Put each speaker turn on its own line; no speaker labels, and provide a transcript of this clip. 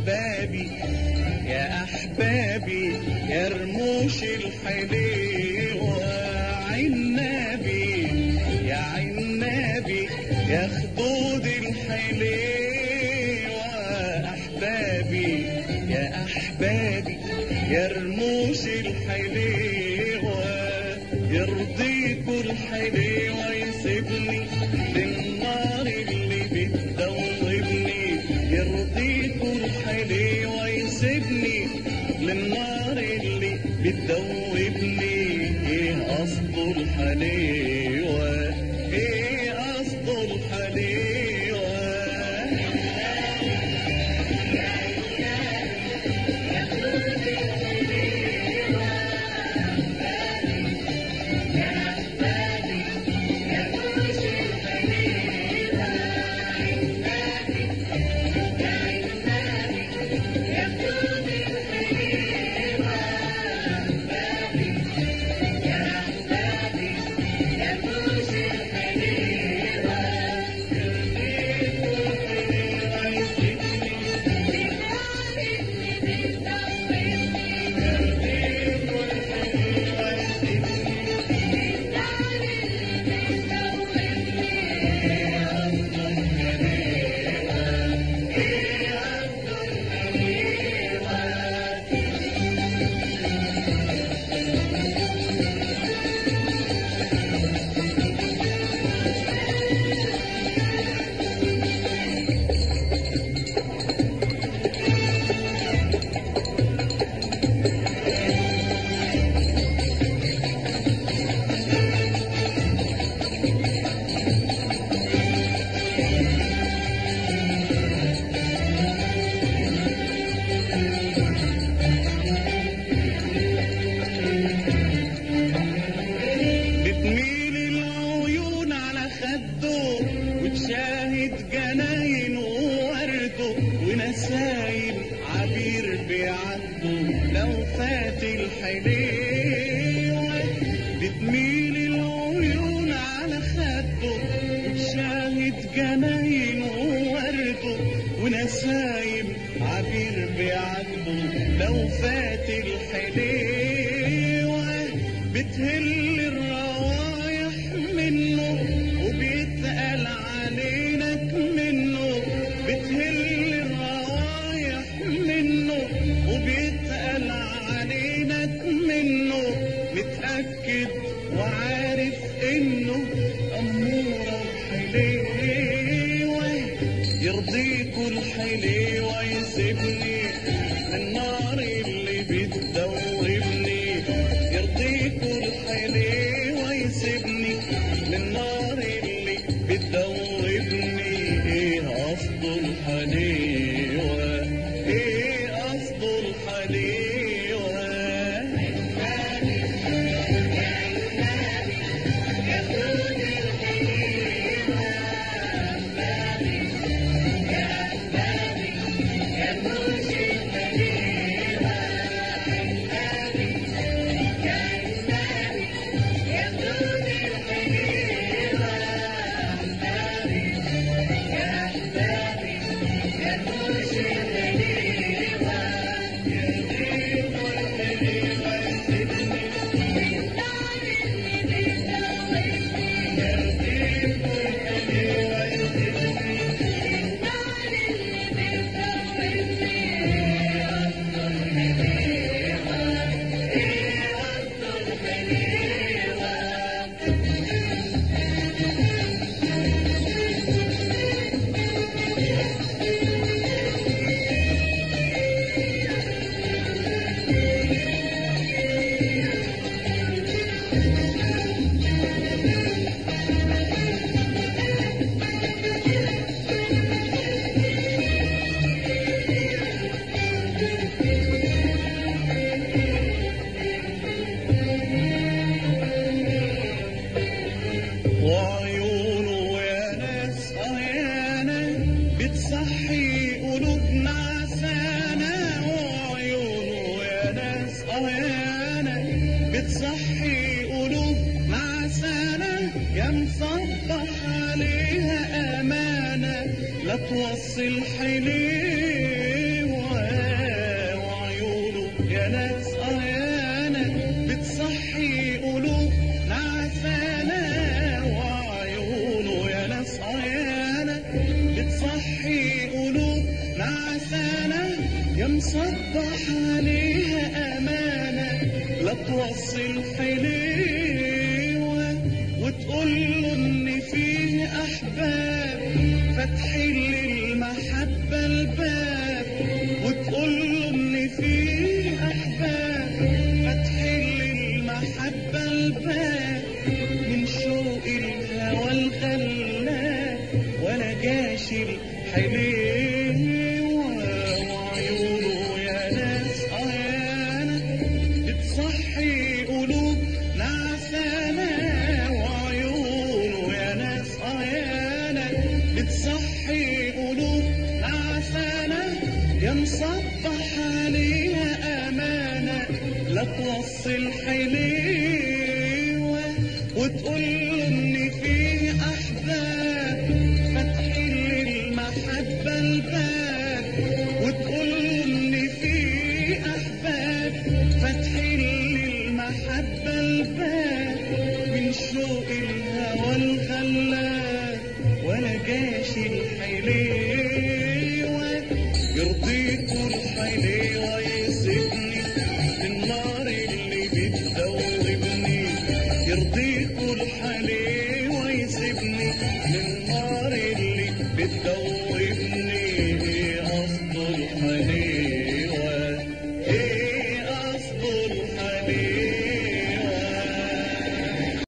أحبابي يا أحبابي يا رموش الحليوة عنابي يا عنابي يا خدود الحليوة أحبابي يا أحبابي يا رموش الحليوة يرضيكوا الحليوة يسيبني للنار اللي بتدوبني يرضيكوا الحليوة يسيبني للنار اللي بتدوبني ايه قصده الحليوة ايه قصده الحليوة بتميل العيون على خده وتشاهد جناين وورده ونسايم عبير بيعدوا لو فات الحليوة بتميل العيون على خده وتشاهد جناين وورده ونسايم عبير بيعدوا لو فات الحليوة بتهل الروايح منه وبيتقل علينك منه بتهل الروايح منه وبيتقل علينك منه متأكد وعارف انه أمورة حليوة يرضيكوا الحليوة يسيبني النار اللي بتدوبني يرضيكوا الحليوة يسيبني للنار اللي بتدوبني ايه قصده الحليوة ايه قصده الحليوة وعيونه يا ناس أهيانة بتصحي قلوبنا عسانة وعيونه يا ناس أهيانة بتصحي قلوبنا عسانة يا مصبح عليها أمانة لا توصل حليوة يا ناس اه يا ناس بتصحي قلوب نعسانة وعيونه يا ناس اه يا ناس بتصحي قلوب نعسانة يا مصبح عليها أمانة لا توصل حليوة وتقول له إن فيه أحباب فاتحين للمحبة الباب وتقول له إن فيه أحباب فاتحين للمحبة الباب من شوق الهوى الغلاب ولا جاش الحليوة وعيونه يا ناس اه يا ناس بتصحي قلوب نعسانة وعيونه يا ناس اه يا ناس بتصحي قلوب نعسانة يا مصبح عليها أمانة لا توصل حليوة وتقول له إن فيه أحباب فاتحين للمحبة الباب وتقول له إن فيه أحباب فاتحين للمحبة الباب من شوق الهوى الغلاب ولا جاش الحليوة يرضيكوا الحليوة يسيبني في النار اللي بتدوبني يرضيكوا الحليوة يسيبني من النار اللي بتدوبني قصد الحليوة